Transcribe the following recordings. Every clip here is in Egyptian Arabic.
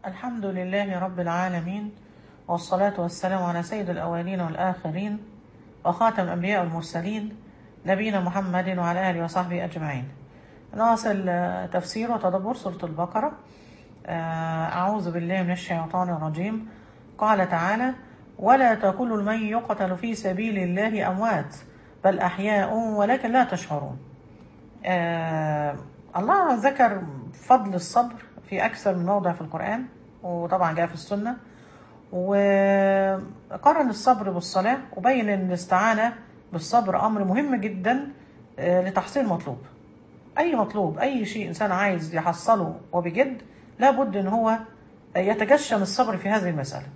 الحمد لله رب العالمين والصلاة والسلام على سيد الأولين والآخرين وخاتم الأنبياء والمرسلين نبينا محمد وعلى آله وصحبه أجمعين نواصل آه، تفسير وتدبر سورة البقرة آه، أعوذ بالله من الشيطان الرجيم قال تعالى ولا تقولوا لمن يقتل في سبيل الله أموات بل أحياء ولكن لا تشعرون آه الله ذكر فضل الصبر في أكثر من موضع في القرآن وطبعا جاء في السنة وقارن الصبر بالصلاة وبين أن الاستعانة بالصبر أمر مهم جدا آه، لتحصيل المطلوب أي مطلوب أي شيء إنسان عايز يحصله وبجد لابد أن هو يتجشم الصبر في هذه المسألة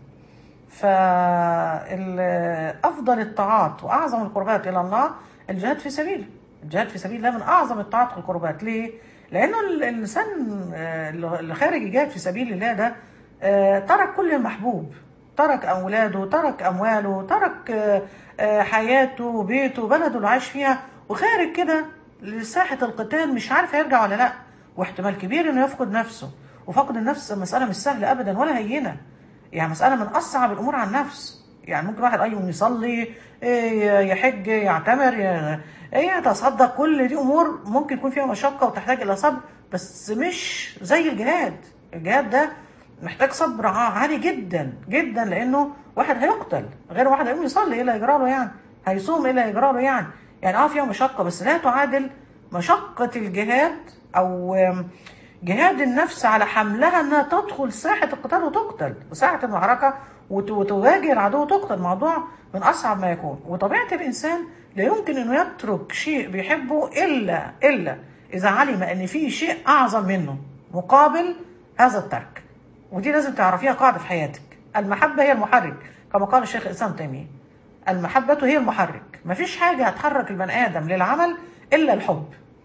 فأفضل الطاعات وأعظم القربات إلى الله الجهاد في سبيله الجهاد في سبيل الله من أعظم الطاعات والقربات ليه؟ لأنه ال- الإنسان آه، اللي خارج يجاهد في سبيل الله ده آه، ترك كل محبوب ترك أولاده ترك أمواله ترك آه، آه، حياته وبيته وبلده اللي عايش فيها وخارج كده لساحة القتال مش عارف هيرجع ولا لأ واحتمال كبير إنه يفقد نفسه وفقد النفس مسألة مش سهلة أبدا ولا هينة يعني مسألة من أصعب الأمور على النفس يعني ممكن واحد أيوم يصلي إيه، يحج يعتمر ي- إيه، يتصدق كل دي أمور ممكن يكون فيها مشقة وتحتاج إلى صبر بس مش زي الجهاد الجهاد ده محتاج صبر ع- عالي جدا جدا لأنه واحد هيقتل غير واحد هيقوم يصلي إيه اللي هيجرى له يعني هيصوم إيه اللي هيجرى له يعني يعني اه فيها مشقة بس لا تعادل مشقة الجهاد أو آم، جهاد النفس على حملها انها تدخل ساحة القتال وتقتل وساحة المعركة وت- وتواجه العدو وتقتل موضوع من اصعب ما يكون وطبيعة الانسان لا يمكن انه يترك شيء بيحبه الا الا اذا علم ان في شيء اعظم منه مقابل هذا الترك ودي لازم تعرفيها قاعدة في حياتك المحبة هي المحرك كما قال الشيخ الاسلام تيمية المحبة هي المحرك مفيش حاجة هتحرك البني ادم للعمل الا الحب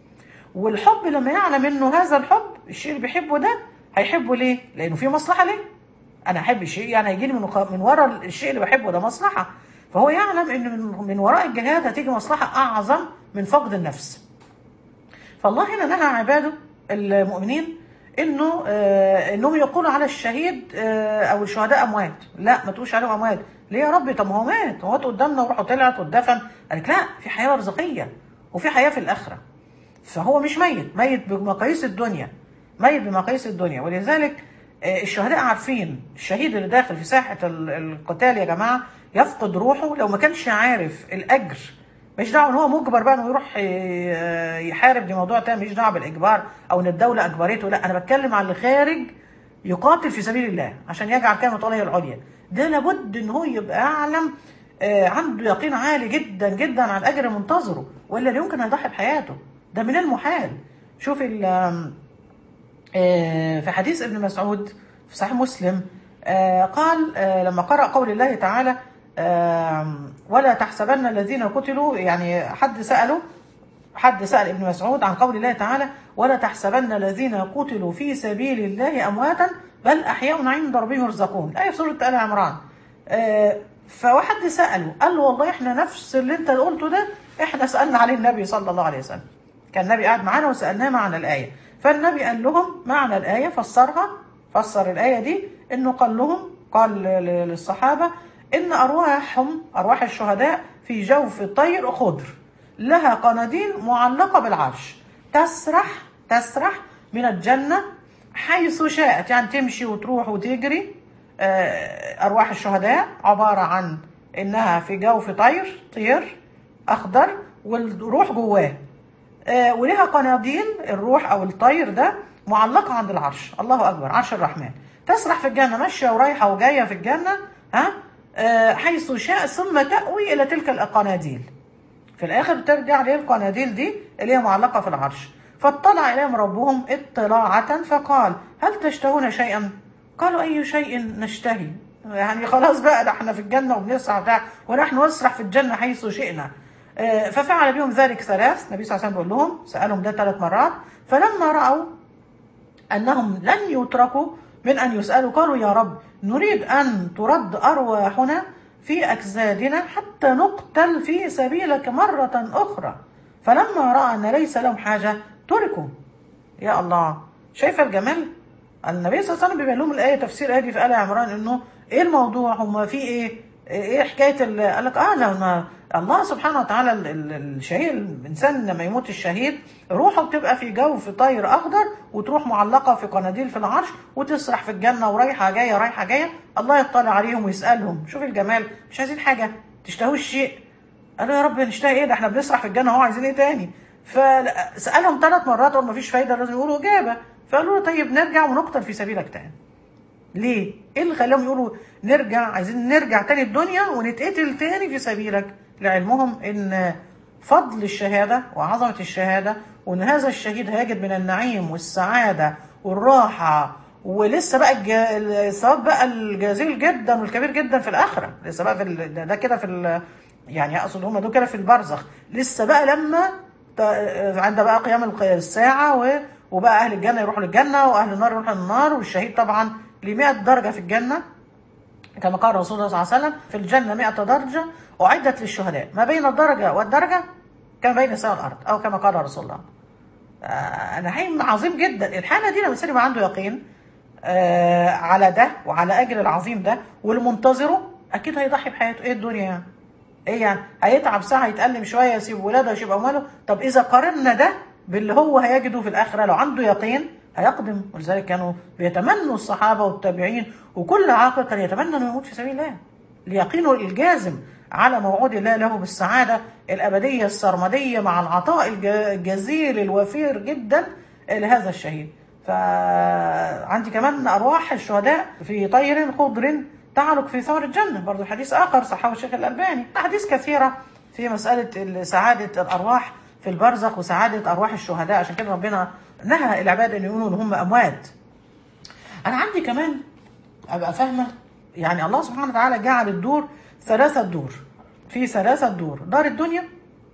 والحب لما يعلم انه هذا الحب الشيء اللي بيحبه ده هيحبه ليه؟ لانه في مصلحه ليه؟ انا احب الشيء يعني هيجي لي من وق- من ورا الشيء اللي بحبه ده مصلحه فهو يعلم ان من, من وراء الجهاد هتيجي مصلحه اعظم من فقد النفس. فالله هنا نهى عباده المؤمنين انه آه انهم يقولوا على الشهيد آه او الشهداء اموات، لا ما تقولش عليهم اموات، ليه يا رب طب ما هو مات، هو مات قدامنا وروحه طلعت واتدفن، قال لك لا في حياه برزخيه وفي حياه في الاخره. فهو مش ميت ميت بمقاييس الدنيا ميت بمقاييس الدنيا ولذلك آه، الشهداء عارفين الشهيد اللي داخل في ساحة ال- القتال يا جماعة يفقد روحه لو ما كانش عارف الأجر مش دعوه ان هو مجبر بقى انه يروح ي- يحارب دي موضوع تاني مش دعوه بالاجبار او ان الدوله اجبرته لا انا بتكلم على اللي خارج يقاتل في سبيل الله عشان يجعل كلمه الله هي العليا ده لابد ان هو يبقى اعلم آه، عنده يقين عالي جدا جدا عن الاجر منتظره والا لا يمكن ان يضحي بحياته ده من المحال شوف ال- آم، آه، في حديث ابن مسعود في صحيح مسلم آه، قال آه، لما قرأ قول الله تعالى آم، ولا تحسبن الذين قتلوا يعني حد سأله حد سأل ابن مسعود عن قول الله تعالى ولا تحسبن الذين قتلوا في سبيل الله أمواتا بل أحياء عند ربهم يرزقون الآية في سورة آل عمران آه، فواحد سأله قال له والله احنا نفس اللي انت قلته ده احنا سألنا عليه النبي صلى الله عليه وسلم كان النبي قاعد معانا وسألناه معنى الآية فالنبي قال لهم معنى الآية فسرها فسر الآية دي انه قال لهم قال ل- ل- للصحابة ان أرواحهم أرواح الشهداء في جوف طير خضر لها قناديل معلقة بالعرش تسرح تسرح من الجنة حيث شاءت يعني تمشي وتروح وتجري آه، أرواح الشهداء عبارة عن إنها في جوف طير طير أخضر والروح جواه آه، ولها قناديل الروح أو الطير ده معلقة عند العرش الله أكبر عرش الرحمن تسرح في الجنة ماشية ورايحة وجاية في الجنة ها آه، حيث شاء ثم تأوي إلى تلك القناديل في الاخر بترجع للقناديل دي اللي هي معلقه في العرش فاطلع اليهم ربهم اطلاعة فقال هل تشتهون شيئا؟ قالوا اي شيء نشتهي يعني خلاص بقى ده احنا في الجنه وبنسرح بتاع ونحن نسرح في الجنه حيث شئنا آه، ففعل بهم ذلك ثلاث النبي صلى الله عليه وسلم بيقول لهم سالهم ده ثلاث مرات فلما راوا أنهم لن يتركوا من أن يسألوا قالوا يا رب نريد أن ترد أرواحنا في أجسادنا حتى نقتل في سبيلك مرة أخرى فلما رأى أن ليس لهم حاجة تركوا يا الله شايفة الجمال النبي صلى الله عليه وسلم بيبين لهم الايه تفسير الايه دي في ال عمران انه ايه الموضوع هم في ايه ايه حكايه ال- قال لك اه لما الله سبحانه وتعالى ال- ال- الشهيد الانسان لما يموت الشهيد روحه بتبقى في جو في طير اخضر وتروح معلقه في قناديل في العرش وتسرح في الجنه ورايحه جايه رايحه جايه الله يطلع عليهم ويسالهم شوف الجمال مش عايزين حاجه تشتهوش شيء قالوا يا رب نشتهي ايه ده احنا بنسرح في الجنه اهو عايزين ايه تاني فسالهم ثلاث مرات وما فيش فايده لازم يقولوا اجابه فقالوا له طيب نرجع ونقتل في سبيلك تاني ليه؟ ايه اللي خلاهم يقولوا نرجع عايزين نرجع تاني الدنيا ونتقتل تاني في سبيلك لعلمهم ان فضل الشهادة وعظمة الشهادة وان هذا الشهيد هيجد من النعيم والسعادة والراحة ولسه بقى الج- الثواب بقى الجزيل جدا والكبير جدا في الآخرة لسه بقى في ال- ده, ده كده في ال- يعني اقصد هم دول كده في البرزخ لسه بقى لما ت- عند بقى قيام الق- الساعة و- وبقى أهل الجنة يروحوا للجنة وأهل النار يروحوا للنار والشهيد طبعا ل 100 درجة في الجنة كما قال رسول الله صلى الله عليه وسلم في الجنة 100 درجة أعدت للشهداء ما بين الدرجة والدرجة كما بين السماء والأرض أو كما قال رسول الله آه، نعيم عظيم جدا الحالة دي لما الإنسان يبقى عنده يقين آه، على ده وعلى أجر العظيم ده والمنتظره أكيد هيضحي بحياته إيه الدنيا يعني ايه يعني هيتعب ساعه يتألم شويه يسيب ولاده يسيب امواله طب اذا قارنا ده باللي هو هيجده في الاخره لو عنده يقين هيقدم ولذلك كانوا بيتمنوا الصحابه والتابعين وكل عاقل كان يتمنى انه يموت في سبيل الله ليقينه الجازم على موعود الله له بالسعاده الابديه السرمديه مع العطاء الج- الجزيل الوفير جدا لهذا الشهيد فعندي كمان ارواح الشهداء في طير خضر تعلق في ثور الجنه برضو حديث اخر صححه الشيخ الالباني احاديث كثيره في مساله سعاده الارواح في البرزخ وسعاده ارواح الشهداء عشان كده ربنا نهى العباد ان يقولوا ان هم اموات انا عندي كمان ابقى فاهمه يعني الله سبحانه وتعالى جعل الدور ثلاثه دور في ثلاثه دور دار الدنيا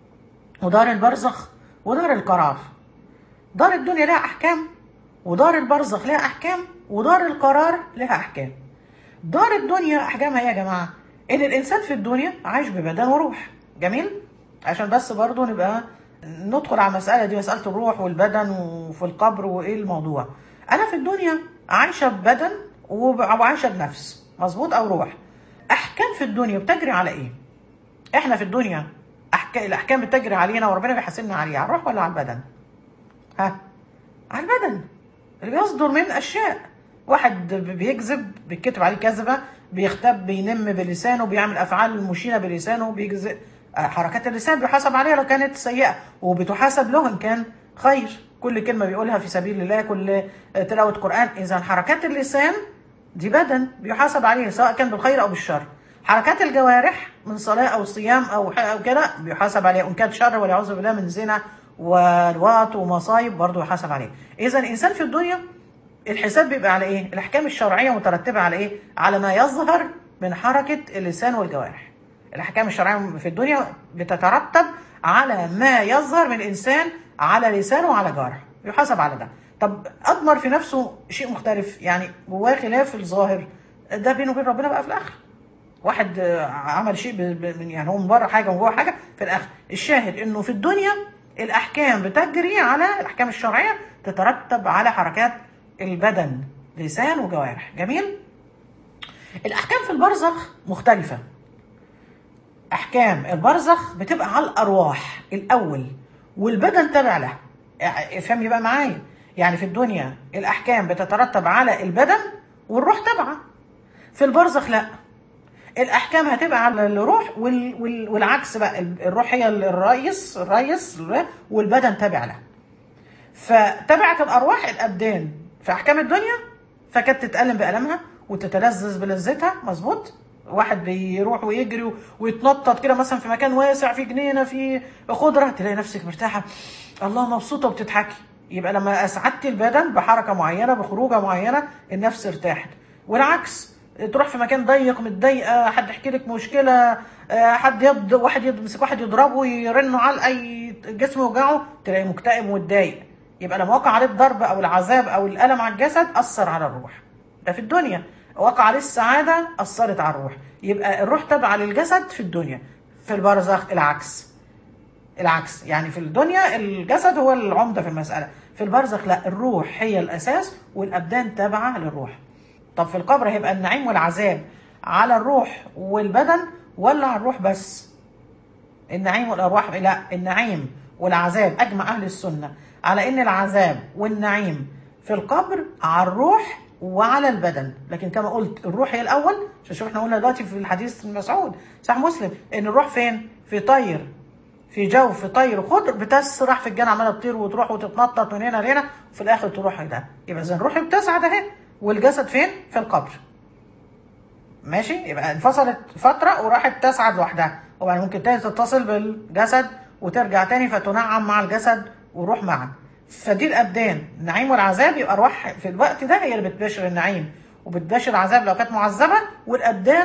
ودار البرزخ ودار القرار دار الدنيا لها احكام ودار البرزخ لها احكام ندار القرار لها احكام دار الدنيا احكامها ايه يا جماعه ان الانسان في الدنيا عايش ببدن وروح جميل عشان بس برضو نبقى ندخل على المساله دي مساله الروح والبدن وفي القبر وايه الموضوع انا في الدنيا عايشه ببدن وب- وعايشه بنفس مظبوط او روح احكام في الدنيا بتجري على ايه احنا في الدنيا أحك... الاحكام بتجري علينا وربنا بيحاسبنا عليها على الروح ولا على البدن ها على البدن اللي بيصدر من اشياء واحد بيكذب بيتكتب عليه كذبه بيختب بينم بلسانه بيعمل افعال مشينه بلسانه بيجزء آه، حركات اللسان بيحاسب عليها لو كانت سيئه وبتحاسب له ان كان خير كل كلمه بيقولها في سبيل الله كل آه، تلاوه قران اذا حركات اللسان دي بدن بيحاسب عليه سواء كان بالخير او بالشر حركات الجوارح من صلاه او صيام او ح- او كده بيحاسب عليه وان كانت شر والعياذ بالله من زنا ولواط ومصايب برضه يحاسب عليه اذا الانسان في الدنيا الحساب بيبقى على ايه الاحكام الشرعيه مترتبه على ايه على ما يظهر من حركه اللسان والجوارح الاحكام الشرعيه في الدنيا بتترتب على ما يظهر من الانسان على لسانه وعلى جوارحه يحاسب على ده طب اضمر في نفسه شيء مختلف يعني جواه خلاف الظاهر ده بينه وبين ربنا بقى في الاخر واحد آه، عمل شيء ب- ب- من- يعني هو من بره حاجه ومن جوه حاجه في الاخر الشاهد انه في الدنيا الاحكام بتجري على الاحكام الشرعيه تترتب على حركات البدن لسان وجوارح جميل الاحكام في البرزخ مختلفه احكام البرزخ بتبقى على الارواح الاول والبدن تابع لها يعني افهمي بقى معايا يعني في الدنيا الاحكام بتترتب على البدن والروح تابعه في البرزخ لا الاحكام هتبقى على الروح وال... وال... والعكس بقى الروح هي الرئيس الرئيس والبدن تابع لها فتبعت الارواح الابدان في احكام الدنيا فكانت تتالم بالمها وتتلذذ بلذتها مظبوط واحد بيروح ويجري ويتنطط كده مثلا في مكان واسع في جنينه في خضره تلاقي نفسك مرتاحه الله مبسوطه وبتضحكي يبقى لما اسعدتي البدن بحركه معينه بخروجه معينه النفس ارتاحت والعكس تروح في مكان ضيق متضايقه حد يحكي لك مشكله آه، حد يض واحد يمسك واحد يضربه يرنه على اي جسمه يوجعه تلاقي مكتئب ومتضايق يبقى لما وقع عليه الضرب او العذاب او الالم على الجسد اثر على الروح ده في الدنيا وقع عليه السعاده اثرت على الروح يبقى الروح تابعه للجسد في الدنيا في البرزخ العكس العكس يعني في الدنيا الجسد هو العمده في المساله في البرزخ لا الروح هي الاساس والابدان تابعه للروح طب في القبر هيبقى النعيم والعذاب على الروح والبدن ولا على الروح بس النعيم والارواح لا النعيم والعذاب اجمع اهل السنه على ان العذاب والنعيم في القبر على الروح وعلى البدن لكن كما قلت الروح هي الاول عشان شوف احنا قلنا دلوقتي في الحديث مسعود صح مسلم ان الروح فين في طير في جو في طير خضر بتسرح في الجنة عماله تطير وتروح وتتنطط من هنا لهنا وفي الاخر تروح ده يبقى اذا الروح بتسعد اهي والجسد فين في القبر ماشي يبقى انفصلت فترة وراحت تسعد لوحدها وبعدين ممكن تاني تتصل بالجسد وترجع تاني فتنعم مع الجسد وروح معا فدي الابدان النعيم والعذاب يبقى ارواح في الوقت ده هي اللي بتباشر النعيم وبتباشر العذاب لو كانت معذبه والابدان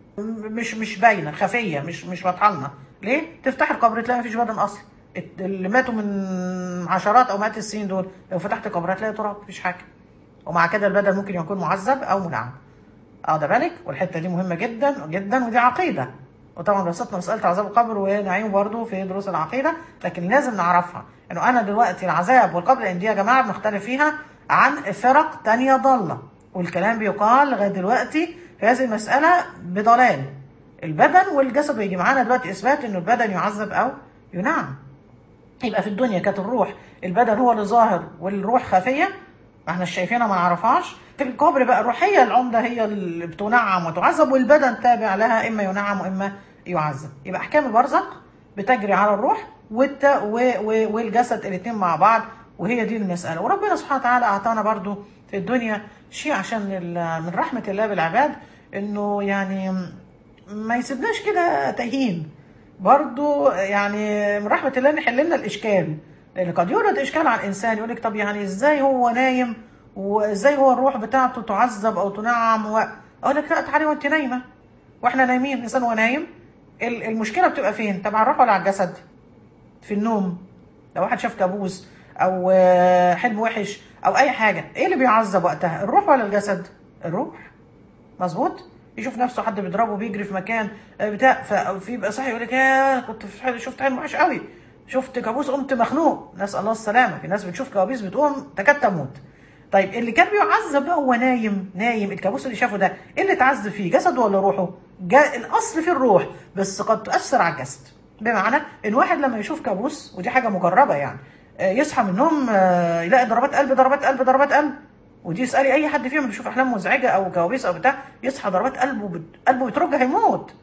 مش مش باينه خفيه مش مش واضحه لنا ليه؟ تفتح القبر تلاقي مفيش بدن اصلا اللي ماتوا من عشرات او مئات السنين دول لو فتحت القبر هتلاقي تراب مفيش حاجه ومع كده البدن ممكن يكون معذب او منعم اه ده بالك والحته دي مهمه جدا جدا ودي عقيده وطبعا بسطنا مساله عذاب القبر ونعيم برضه في دروس العقيده لكن لازم نعرفها انه انا دلوقتي العذاب والقبر لان دي يا جماعه بنختلف فيها عن فرق تانية ضاله والكلام بيقال لغايه دلوقتي في هذه المساله بضلال البدن والجسد بيجي معانا دلوقتي اثبات انه البدن يعذب او ينعم يبقى في الدنيا كانت الروح البدن هو اللي ظاهر والروح خفيه ما احنا شايفينها ما نعرفهاش في القبر بقى الروحيه العمده هي اللي بتنعم وتعذب والبدن تابع لها اما ينعم واما يعذب يبقى احكام البرزق بتجري على الروح والت... و... و... والجسد الاثنين مع بعض وهي دي المساله وربنا سبحانه وتعالى اعطانا برضو في الدنيا شيء عشان ال... من رحمه الله بالعباد انه يعني ما يسيبناش كده تايهين برضو يعني من رحمه الله نحل لنا الاشكال لان قد يورد اشكال على الانسان يقول لك طب يعني ازاي هو نايم وازاي هو الروح بتاعته تعذب او تنعم و... اقول لك لا تعالي وانت نايمه واحنا نايمين الانسان وهو نايم المشكله بتبقى فين؟ طب على الروح ولا على الجسد؟ في النوم لو واحد شاف كابوس او حلم وحش او اي حاجه ايه اللي بيعذب وقتها؟ الروح ولا الجسد؟ الروح مظبوط؟ يشوف نفسه حد بيضربه بيجري في مكان بتاع ففي يبقى صحي يقول لك يا كنت في شفت حلم وحش قوي شفت كابوس قمت مخنوق نسال الله السلامه في ناس بتشوف كوابيس بتقوم تكاد تموت طيب اللي كان بيعذب بقى هو نايم نايم الكابوس اللي شافه ده ايه اللي اتعذب فيه جسده ولا روحه جا الاصل في الروح بس قد تؤثر على الجسد بمعنى ان واحد لما يشوف كابوس ودي حاجه مجربه يعني يصحى من النوم يلاقي ضربات قلب ضربات قلب ضربات قلب ودي اسالي اي حد فيهم بيشوف احلام مزعجه او كوابيس او بتاع يصحى ضربات قلبه بت... قلبه بترج هيموت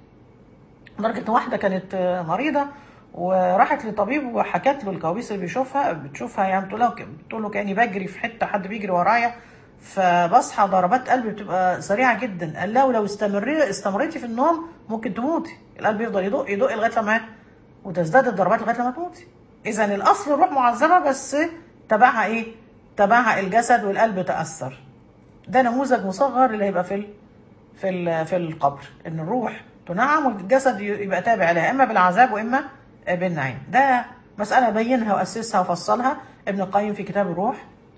لدرجه واحده كانت مريضه وراحت لطبيب وحكت له الكوابيس اللي بيشوفها بتشوفها يعني بتقول له بتقول له كاني بجري في حته حد بيجري ورايا فبصحى ضربات قلبي بتبقى سريعه جدا قال لها ولو استمري استمريتي في النوم ممكن تموتي القلب يفضل يدق يدق لغايه لما وتزداد الضربات لغايه لما تموتي اذا الاصل الروح معذبه بس تبعها ايه تبعها الجسد والقلب تاثر ده نموذج مصغر اللي هيبقى في ال في ال في القبر ان الروح تنعم والجسد يبقى تابع لها اما بالعذاب واما بالنعيم ده مسألة بينها وأسسها وفصلها ابن القيم في كتاب الروح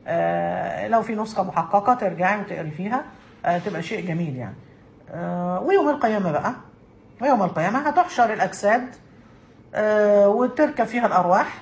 آه لو في نسخة محققة ترجعي وتقري فيها آه تبقى شيء جميل يعني آه ويوم القيامة بقى ويوم القيامة هتحشر الأجساد آه وتركب فيها الأرواح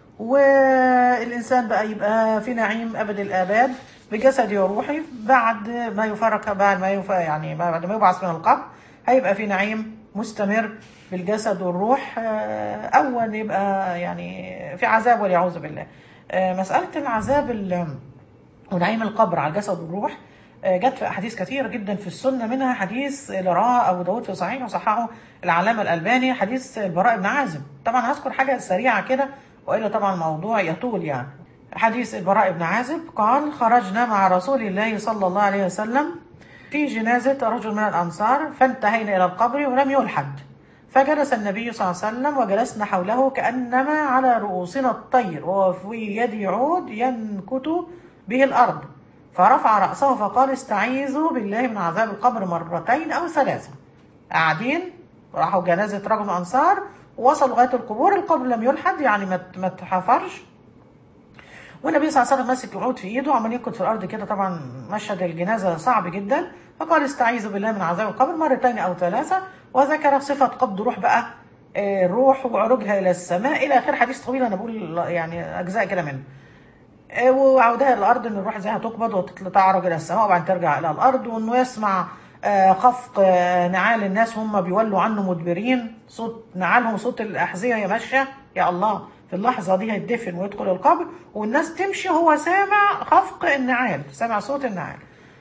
والإنسان بقى يبقى في نعيم أبد الآباد بجسده وروحه بعد ما يفرق بعد ما يف يعني بعد ما يبعث من القبر هيبقى في نعيم مستمر بالجسد والروح أو أن يبقى يعني في عذاب والعياذ بالله مسألة العذاب ونعيم القبر على الجسد والروح جت في أحاديث كثيرة جدا في السنة منها حديث اللي رواه أبو داود في صحيح وصححه العلامة الألباني حديث البراء بن عازب طبعا هذكر حاجة سريعة كده وإلا طبعا الموضوع يطول يعني حديث البراء بن عازب قال خرجنا مع رسول الله صلى الله عليه وسلم في جنازة رجل من الأنصار فانتهينا إلى القبر ولم يلحد فجلس النبي صلى الله عليه وسلم وجلسنا حوله كأنما على رؤوسنا الطير وهو في يد عود ينكت به الأرض فرفع رأسه فقال استعيذوا بالله من عذاب القبر مرتين أو ثلاثة قاعدين راحوا جنازة رجل أنصار ووصلوا لغاية القبور القبر لم يلحد يعني ما اتحفرش والنبي صلى الله عليه وسلم ماسك العود في ايده وعمال ينكت في الارض كده طبعا مشهد الجنازه صعب جدا فقال استعيذوا بالله من عذاب القبر مرتين او ثلاثه وذكر صفه قبض روح بقى الروح وعروجها الى السماء الى اخر حديث طويل انا بقول يعني اجزاء كده منه آه، وعودها الى الارض ان الروح زيها تقبض وتتعرج الى السماء وبعدين ترجع الى الارض وانه يسمع آه، خفق آه، نعال الناس هم بيولوا عنه مدبرين صوت نعالهم صوت الاحذيه هي ماشيه يا الله في اللحظه دي هيدفن ويدخل القبر والناس تمشي وهو سامع خفق النعال سامع صوت النعال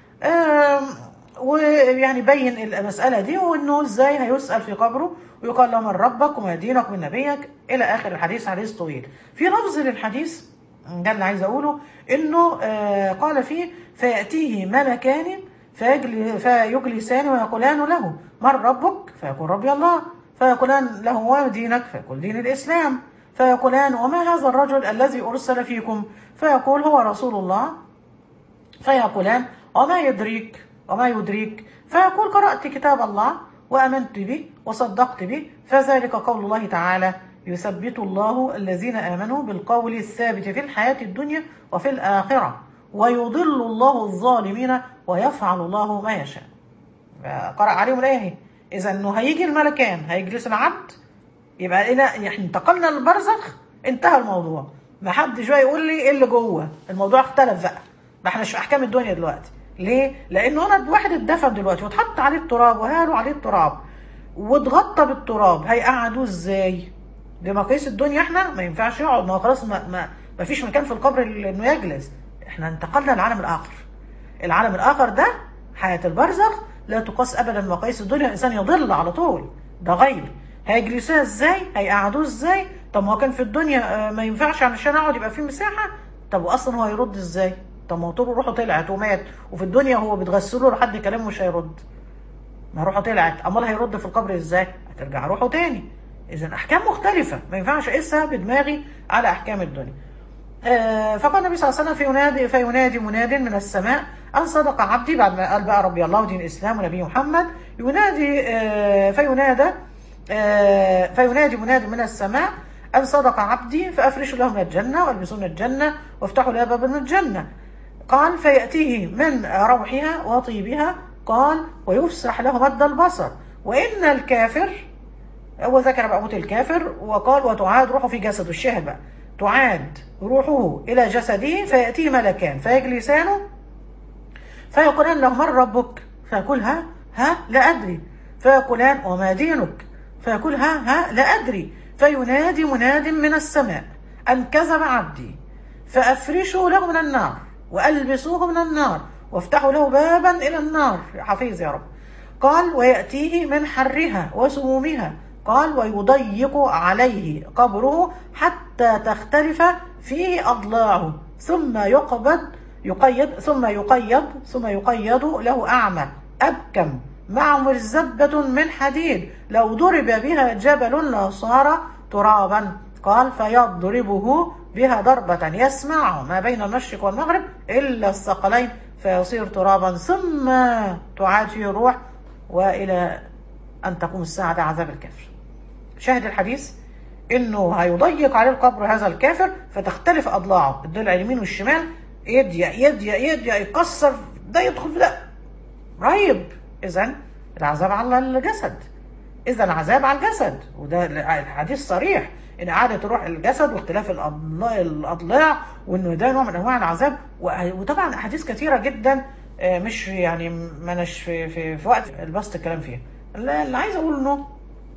آم، ويعني بين المسألة دي وإنه إزاي هيسأل في قبره ويقال له من ربك وما دينك ومن نبيك إلى آخر الحديث حديث طويل في لفظ للحديث ده اللي عايز أقوله إنه آه قال فيه فيأتيه ملكان فيجلي فيجلسان ويقولان له من ربك فيقول ربي الله فيقولان له وما دينك فيقول دين الإسلام فيقولان وما هذا الرجل الذي أرسل فيكم فيقول هو رسول الله فيقولان وما يدريك وما يدريك فيقول قرأت كتاب الله وأمنت به وصدقت به فذلك قول الله تعالى يثبت الله الذين آمنوا بالقول الثابت في الحياة الدنيا وفي الآخرة ويضل الله الظالمين ويفعل الله ما يشاء قرأ عليهم الآية إذا أنه هيجي الملكان هيجلس العبد يبقى إلى احنا انتقلنا للبرزخ انتهى الموضوع ما حدش بقى يقول لي ايه اللي جوه الموضوع اختلف بقى ما احناش في احكام الدنيا دلوقتي ليه لانه انا واحد اتدفن دلوقتي واتحط عليه التراب وهالوا عليه التراب واتغطى بالتراب هيقعدوه ازاي بمقاييس الدنيا احنا ما ينفعش يقعد ما هو خلاص ما, ما, ما فيش مكان في القبر انه يجلس احنا انتقلنا للعالم الاخر العالم الاخر ده حياه البرزخ لا تقاس ابدا بمقاييس الدنيا الانسان يضل على طول ده غيب هيجلسوها ازاي هيقعدوه ازاي طب ما هو كان في الدنيا آه، ما ينفعش علشان اقعد يبقى في مساحه طب واصلا هو هيرد ازاي طب ما هو طول روحه طلعت ومات وفي الدنيا هو بتغسله لحد كلامه مش هيرد ما روحه طلعت امال هيرد في القبر ازاي هترجع روحه تاني اذا احكام مختلفه ما ينفعش اقيسها بدماغي على احكام الدنيا آه، فقال النبي صلى الله عليه وسلم فينادي فينادي مناد من السماء ان صدق عبدي بعد ما قال بقى ربي الله ودين الاسلام ونبي محمد ينادي آه، فينادى آه، فينادي مناد من السماء ان صدق عبدي فافرشوا له من الجنه والبسوا من الجنه وافتحوا له بابا من الجنه قال فياتيه من روحها وطيبها قال ويفسح له مد البصر وان الكافر هو ذكر بقى موت الكافر وقال وتعاد روحه في جسده الشاهد بقى تعاد روحه إلى جسده فيأتيه ملكان فيجلسانه فيقولان له من ربك فيقول ها ها لا أدري فيقولان وما دينك فيقول ها ها لا أدري فينادي مناد من السماء أن كذب عبدي فأفرشوا له من النار وألبسوه من النار وافتحوا له بابا إلى النار حفيظ يا رب قال ويأتيه من حرها وسمومها قال ويضيق عليه قبره حتى تختلف فيه أضلاعه ثم يقبض يقيد ثم يقيد ثم يقيد له أعمى أبكم معه مرزبة من حديد لو ضرب بها جبل لصار ترابا قال فيضربه بها ضربة يسمع ما بين المشرق والمغرب إلا الثقلين فيصير ترابا ثم تعاد فيه الروح وإلى أن تقوم الساعة ده عذاب الكافر شاهد الحديث انه هيضيق عليه القبر هذا الكافر فتختلف اضلاعه الضلع اليمين والشمال يضيق يضيق يضيق يكسر ده يدخل في ده رهيب اذا العذاب على الجسد اذا العذاب على الجسد وده الحديث صريح ان اعاده روح الجسد واختلاف الأضلاع, الاضلاع وانه ده نوع من انواع العذاب وطبعا احاديث كثيره جدا آه، مش يعني ما اناش في, في, في وقت البسط الكلام فيها اللي عايز اقول انه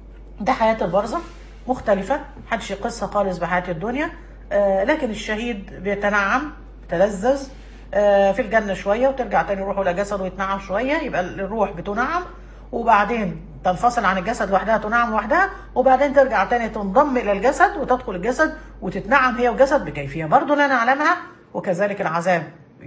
ده حياة البرزخ مختلفة محدش يقصها خالص بحياة الدنيا آه لكن الشهيد بيتنعم تلذذ آه في الجنة شوية وترجع تاني روحه إلى جسده ويتنعم شوية يبقى الروح بتنعم وبعدين تنفصل عن الجسد لوحدها تنعم لوحدها وبعدين ترجع تاني تنضم إلى الجسد وتدخل الجسد وتتنعم هي وجسد بكيفية برضه لا نعلمها وكذلك العذاب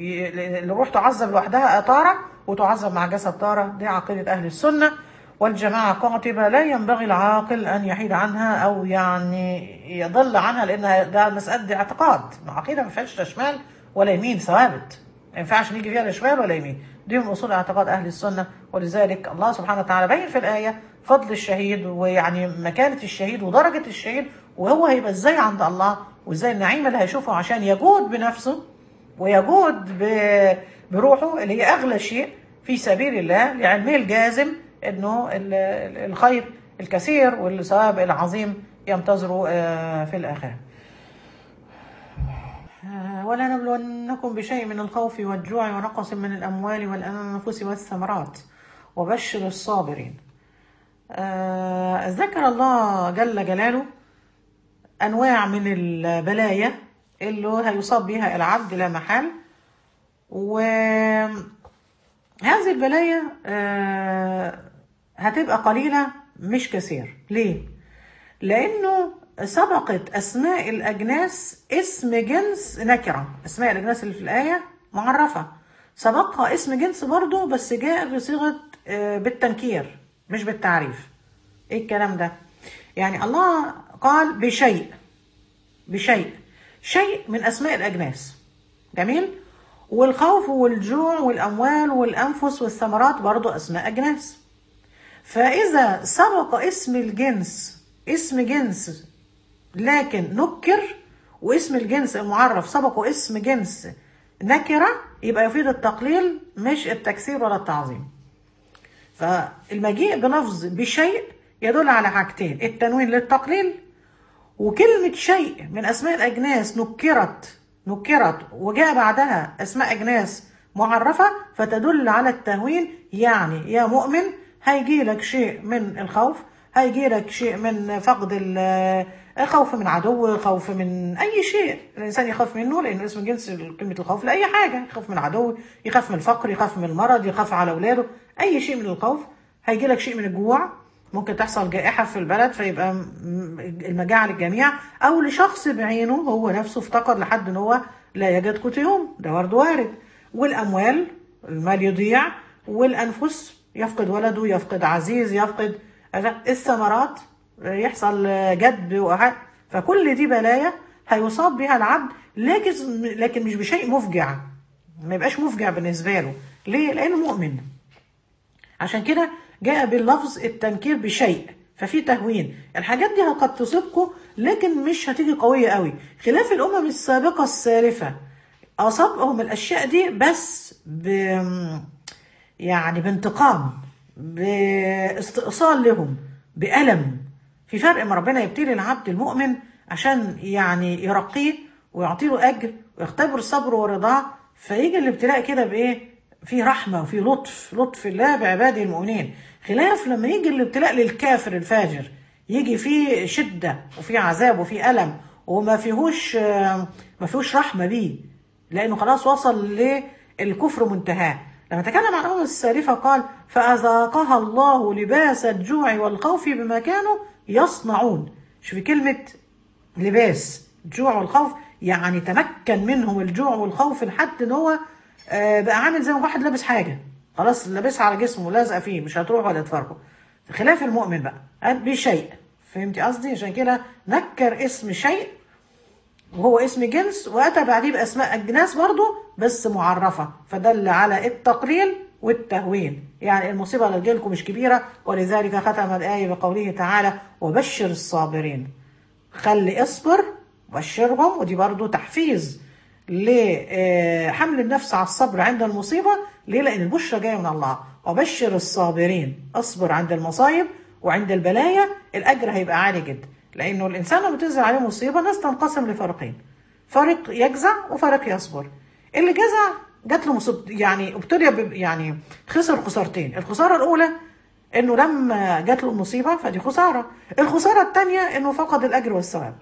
ي- الروح تعذب لوحدها تارة وتعذب مع جسد تارة دي عقيدة أهل السنة والجماعة قاطبة لا ينبغي العاقل أن يحيد عنها أو يعني يضل عنها لأنها ده مسألة دي اعتقاد عقيدة ما فيهاش لا شمال ولا يمين ثوابت ما ينفعش نيجي فيها لا شمال ولا يمين دي من أصول اعتقاد أهل السنة ولذلك الله سبحانه وتعالى بين في الآية فضل الشهيد ويعني مكانة الشهيد ودرجة الشهيد وهو هيبقى ازاي عند الله وازاي النعيم اللي هيشوفه عشان يجود بنفسه ويجود ب- بروحه اللي هي أغلى شيء في سبيل الله لعلمه الجازم انه ال- ال- الخير الكثير والثواب العظيم ينتظره آه، في الاخره آه، ولنبلونكم بشيء من الخوف والجوع ونقص من الأموال والأنفس والثمرات وبشر الصابرين آه، ذكر الله جل جلاله أنواع من البلايا اللي هيصاب بها العبد لا محال وهذه البلايا آه، هتبقى قليلة مش كثير ليه؟ لأنه سبقت أسماء الأجناس اسم جنس نكرة أسماء الأجناس اللي في الآية معرفة سبقها اسم جنس برضه بس جاء بصيغة آه، بالتنكير مش بالتعريف ايه الكلام ده يعني الله قال بشيء بشيء شيء من أسماء الأجناس جميل والخوف والجوع والأموال والأنفس والثمرات برضو أسماء أجناس فإذا سبق اسم الجنس اسم جنس لكن نكر واسم الجنس المعرف سبقه اسم جنس نكرة يبقى يفيد التقليل مش التكسير ولا التعظيم فالمجيء بلفظ بشيء يدل على حاجتين التنوين للتقليل وكلمة شيء من أسماء الأجناس نكرت نكرت وجاء بعدها أسماء أجناس معرفة فتدل على التهوين يعني يا مؤمن هيجي لك شيء من الخوف هيجي لك شيء من فقد ال- خوف من عدو خوف من أي شيء الإنسان يخاف منه لأنه اسم جنس كلمة الخوف لأي حاجة يخاف من عدو يخاف من الفقر يخاف من المرض يخاف على أولاده أي شيء من الخوف هيجي لك شيء من الجوع ممكن تحصل جائحة في البلد فيبقى م- المجاعة للجميع أو لشخص بعينه هو نفسه افتقد لحد إن هو لا يجد قوت يوم ده برضه وارد والأموال المال يضيع والأنفس يفقد ولده يفقد عزيز يفقد الثمرات يحصل جدب وأحد فكل دي بلايا هيصاب بها العبد لكن لكن مش بشيء مفجع ما يبقاش مفجع بالنسبة له ليه؟ لأنه مؤمن عشان كده جاء باللفظ التنكير بشيء ففي تهوين الحاجات دي قد تصيبكم لكن مش هتيجي قوية قوي خلاف الأمم السابقة السالفة أصابهم الأشياء دي بس ب يعني بانتقام باستئصال لهم بألم في فرق ما ربنا يبتلي العبد المؤمن عشان يعني يرقيه ويعطي له أجر ويختبر الصبر والرضا فيجي الابتلاء كده بإيه؟ في رحمة وفي لطف لطف الله بعباده المؤمنين خلاف لما يجي الابتلاء للكافر الفاجر يجي فيه شدة وفي عذاب وفي ألم وما فيهوش آه، ما فيهوش رحمة بيه لأنه خلاص وصل للكفر منتهاه لما تكلم عن أمم السالفة قال فأذاقها الله لباس الجوع والخوف بما كانوا يصنعون شوفي كلمة لباس الجوع والخوف يعني تمكن منهم الجوع والخوف لحد ان هو آه، بقى عامل زي ما واحد لابس حاجه خلاص لابسها على جسمه لازقه فيه مش هتروح ولا تفرقه خلاف المؤمن بقى قال بشيء فهمتي قصدي عشان كده نكر اسم شيء وهو اسم جنس واتى بعديه باسماء اجناس برضه بس معرفه فدل على التقليل والتهوين يعني المصيبه اللي تجيلكم مش كبيره ولذلك ختم الايه بقوله تعالى وبشر الصابرين خلي اصبر بشرهم ودي برضو تحفيز لحمل النفس على الصبر عند المصيبة ليه لأن البشرى جاية من الله وبشر الصابرين اصبر عند المصايب وعند البلايا الأجر هيبقى عالي جدا لأنه الإنسان لما تنزل عليه مصيبة الناس تنقسم لفريقين فريق يجزع وفريق يصبر اللي جزع جات له مصيبة يعني ابتلي ب- يعني خسر خسارتين الخسارة الأولى انه لما جات له المصيبه فدي خساره الخساره الثانيه انه فقد الاجر والثواب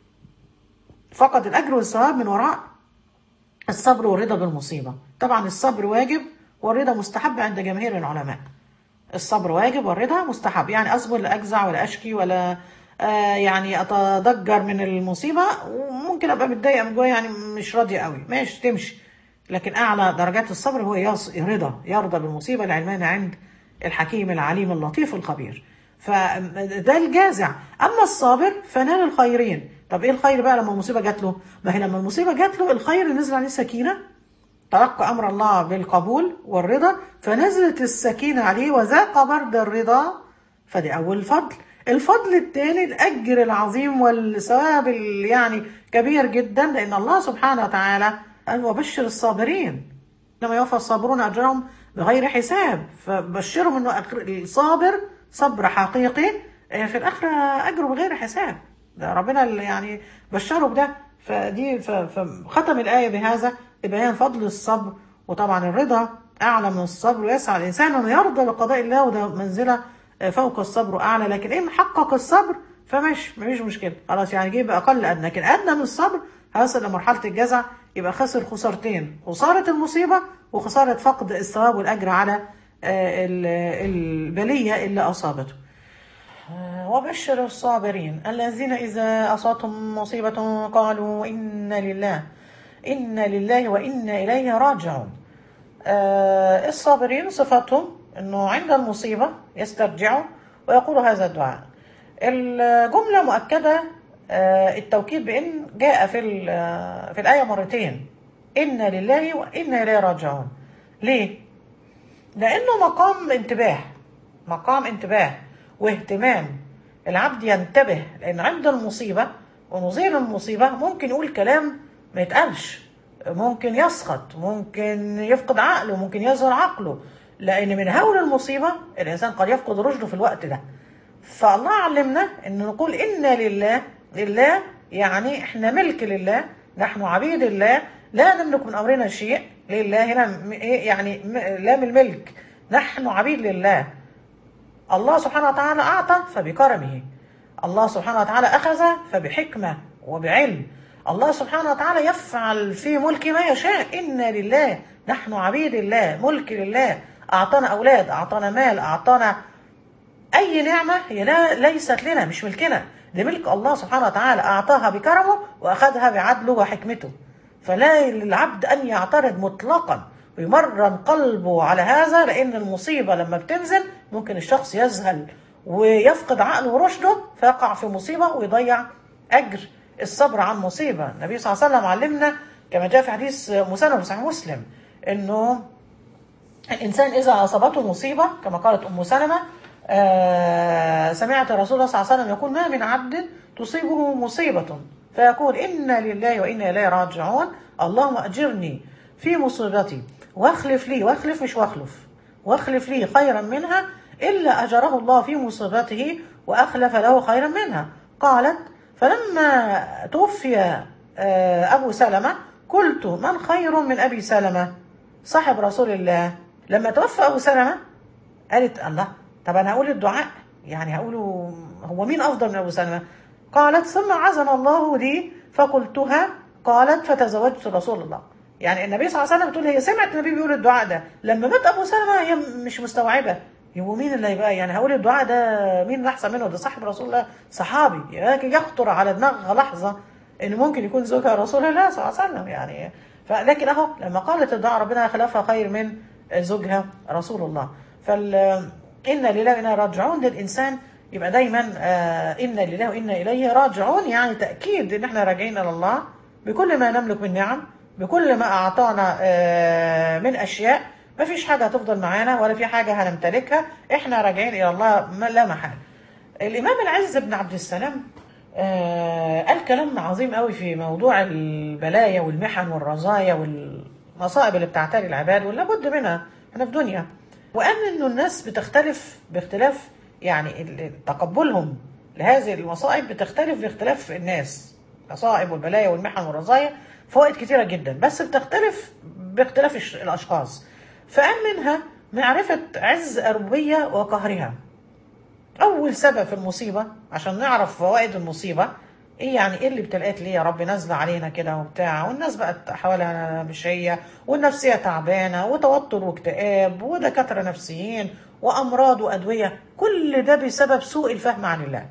فقد الاجر والثواب من وراء الصبر والرضا بالمصيبه طبعا الصبر واجب والرضا مستحب عند جماهير العلماء الصبر واجب والرضا مستحب يعني اصبر لا اجزع ولا اشكي ولا آه يعني اتضجر من المصيبه وممكن ابقى متضايقه من جوايا يعني مش راضيه قوي ماشي تمشي لكن اعلى درجات الصبر هو يص- رضا يرضى بالمصيبه العلمان عند الحكيم العليم اللطيف الخبير فده الجازع اما الصابر فنال الخيرين طب ايه الخير بقى لما المصيبه جات له ما هي لما المصيبه جات له الخير نزل عليه سكينه تلقى امر الله بالقبول والرضا فنزلت السكينه عليه وذاق برد الرضا فدي اول فضل الفضل الثاني الاجر العظيم والثواب ال- يعني كبير جدا لان الله سبحانه وتعالى قال وبشر الصابرين انما يوفى الصابرون اجرهم بغير حساب فبشرهم انه أخر- الصابر صبر حقيقي آه، في الاخره اجره بغير حساب ده ربنا اللي يعني بشره بده فدي ف- فختم الآية بهذا ببيان فضل الصبر وطبعا الرضا أعلى من الصبر ويسعى الإنسان أن يرضى بقضاء الله وده منزلة آه، فوق الصبر وأعلى لكن إن حقق الصبر فماشي مفيش مشكلة خلاص يعني جيب أقل أدنى لكن أدنى من الصبر هيصل لمرحلة الجزع يبقى خسر خسارتين خسارة المصيبة وخسارة فقد الثواب والأجر على آه، ال- البلية اللي أصابته وبشر الصابرين الذين إذا أصابتهم مصيبة قالوا إنا لله إنا لله وإنا إليه راجعون آه، الصابرين صفتهم أنه عند المصيبة يسترجعوا ويقولوا هذا الدعاء الجملة مؤكدة آه، التوكيد بأن جاء في ال- آه، في الآية مرتين إنا لله وإنا إليه راجعون ليه؟ لأنه مقام انتباه مقام انتباه واهتمام العبد ينتبه لأن عند المصيبة ونظير المصيبة ممكن يقول كلام ما يتقالش ممكن يسخط ممكن يفقد عقله ممكن يظهر عقله لأن من هول المصيبة الإنسان قد يفقد رشده في الوقت ده فالله علمنا ان نقول انا لله لله يعني احنا ملك لله نحن عبيد الله لا نملك من امرنا شيء لله هنا م- إيه يعني م- لا من الملك نحن عبيد لله الله سبحانه وتعالى اعطى فبكرمه الله سبحانه وتعالى اخذ فبحكمه وبعلم الله سبحانه وتعالى يفعل في ملكه ما يشاء انا لله نحن عبيد الله ملك لله اعطانا اولاد اعطانا مال اعطانا أي نعمة هي لا ليست لنا مش ملكنا دي ملك الله سبحانه وتعالى أعطاها بكرمه وأخذها بعدله وحكمته فلا للعبد أن يعترض مطلقا ويمرن قلبه على هذا لأن المصيبة لما بتنزل ممكن الشخص يذهل ويفقد عقله ورشده فيقع في مصيبة ويضيع أجر الصبر عن مصيبة النبي صلى الله عليه وسلم علمنا كما جاء في حديث مسلم في صحيح مسلم إنه الإنسان إذا أصابته مصيبة كما قالت أم سلمة آه سمعت رسول الله صلى الله عليه وسلم يقول ما من عبد تصيبه مصيبة فيقول إنا لله وإنا إليه راجعون اللهم أجرني في مصيبتي واخلف لي واخلف مش واخلف واخلف لي خيرا منها إلا أجره الله في مصيبته وأخلف له خيرا منها قالت فلما توفي آه أبو سلمة قلت من خير من أبي سلمة صاحب رسول الله لما توفى أبو سلمة قالت الله طب أنا هقول الدعاء يعني هقوله هو مين أفضل من أبو سلمة قالت ثم عزم الله لي فقلتها قالت فتزوجت رسول الله يعني النبي صلى الله عليه وسلم بتقول هي سمعت النبي بيقول الدعاء ده لما مات أبو سلمة هي مش مستوعبة يبقى مين اللي هيبقى يعني هقول الدعاء ده مين اللي أحسن منه ده صاحب رسول الله صحابي لكن يخطر على دماغها لحظة إن ممكن يكون زوجها رسول الله صلى الله عليه وسلم يعني فلكن أهو لما قالت الدعاء ربنا خلافها خير من زوجها رسول الله فال إن لله وإنا راجعون للإنسان يبقى دايما آه إنا لله وإنا إليه راجعون يعني تأكيد إن إحنا راجعين إلى الله بكل ما نملك من نعم بكل ما أعطانا آه من أشياء ما فيش حاجة هتفضل معانا ولا في حاجة هنمتلكها إحنا راجعين إلى الله ما- لا محالة الإمام العز بن عبد السلام آه قال كلام عظيم قوي في موضوع البلايا والمحن والرزايا والمصائب اللي بتعتري العباد ولا بد منها احنا في دنيا وقال انه الناس بتختلف باختلاف يعني ال- تقبلهم لهذه المصائب بتختلف باختلاف الناس المصائب والبلايا والمحن والرزايا فوائد كتيرة جدا بس بتختلف باختلاف الش- الأشخاص فقال منها معرفة عز الربوبية وقهرها اول سبب في المصيبه عشان نعرف فوائد المصيبه ايه يعني ايه اللي ابتلقت ليه يا رب نازله علينا كده وبتاع والناس بقت احوالها مش هي والنفسيه تعبانه وتوتر واكتئاب ودكاتره نفسيين وامراض وادويه كل ده بسبب سوء الفهم عن الله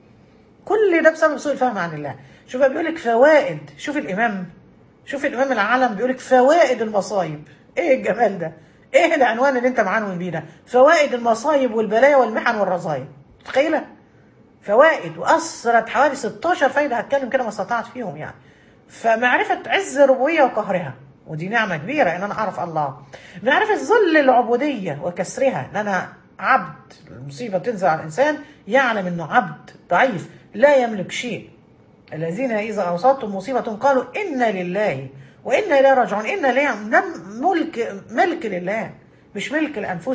كل ده بسبب سوء الفهم عن الله شوف بقى بيقول لك فوائد شوف الامام شوف الامام العالم بيقول لك فوائد المصايب ايه الجمال ده ايه العنوان اللي انت معانون بيه ده فوائد المصايب والبلايا والمحن والرزايا متخيله فوائد واثرت حوالي 16 فايده هتكلم كده ما استطعت فيهم يعني فمعرفه عز الربوبيه وقهرها ودي نعمه كبيره ان انا اعرف الله معرفه ذل العبوديه وكسرها ان انا عبد المصيبه تنزل على الانسان يعلم انه عبد ضعيف لا يملك شيء الذين إذا أصابتهم مصيبة قالوا إنا لله وإنا إليه راجعون إنا ليه ده ملك ملك لله مش ملك لأنفسنا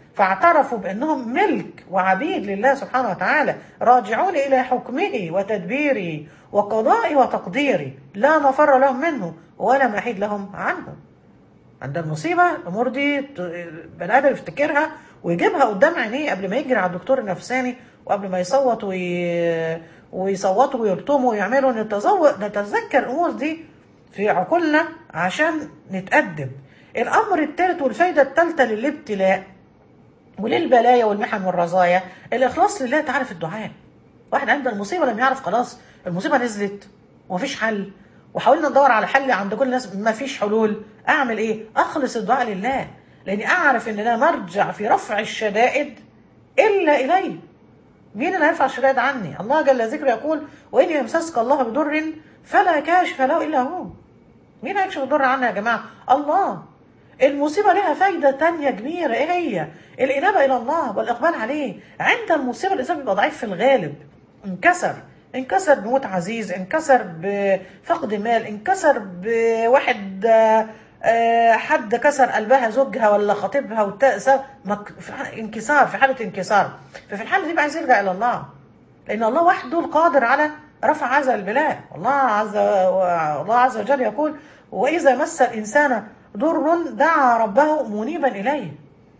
فاعترفوا بانهم ملك وعبيد لله سبحانه وتعالى راجعون الى حكمه وتدبيره وقضائه وتقديره لا مفر لهم منه ولا محيد لهم عنه عند المصيبه الامور دي ت- بني ادم يفتكرها ويجيبها قدام عينيه قبل ما يجري على الدكتور النفساني وقبل ما يصوت وي... ويصوتوا ويرتموا ويعملوا نتزو... نتذكر الامور دي في عقولنا عشان نتقدم الامر الثالث والفايده الثالثه للابتلاء وللبلايا والمحن والرزايا الاخلاص لله تعالى في الدعاء واحد عند المصيبه لم يعرف خلاص المصيبه نزلت ومفيش حل وحاولنا ندور على حل عند كل الناس مفيش حلول اعمل ايه اخلص الدعاء لله لاني اعرف ان لا مرجع في رفع الشدائد الا اليه مين اللي هيرفع الشدائد عني الله جل ذكره يقول وان يمسسك الله بضر فلا كاشف له الا هو مين هيكشف الضر عنا يا جماعه الله المصيبة لها فايدة تانية كبيرة ايه هي؟ الإنابة إلى الله والإقبال عليه عند المصيبة الإنسان بيبقى ضعيف في الغالب انكسر انكسر بموت عزيز انكسر بفقد مال انكسر بواحد آه، آه، حد كسر قلبها زوجها ولا خطيبها وتأسى مك- في حالة انكسار في حالة انكسار ففي الحالة دي بقى عايز يرجع إلى الله لأن الله وحده القادر على رفع هذا البلاء الله عز الله عز وجل يقول وإذا مس الإنسان ضر دعا ربه منيبا إليه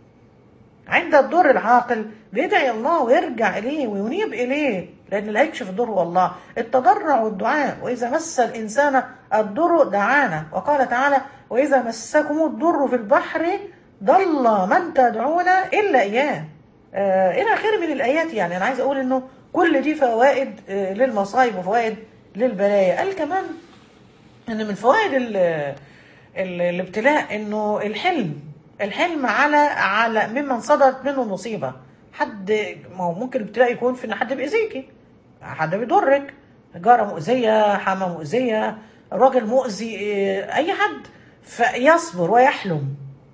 عند الضر العاقل بيدعي الله ويرجع إليه وينيب إليه لأن اللي هيكشف الضر هو الله التضرع والدعاء وإذا مس الإنسان الضر دعانا وقال تعالى وإذا مسكم الضر في البحر ضل من تدعون إلا إياه آه إلى آخره من الآيات يعني أنا عايز أقول إنه كل دي فوائد آه للمصايب وفوائد للبلايا قال كمان ان من فوائد ال ال الابتلاء انه الحلم الحلم على على ممن صدرت منه المصيبه حد ما هو ممكن الابتلاء يكون في ان حد بيأذيكي حد بيضرك جاره مؤذيه حما مؤذيه راجل مؤذي إيه، اي حد فيصبر ويحلم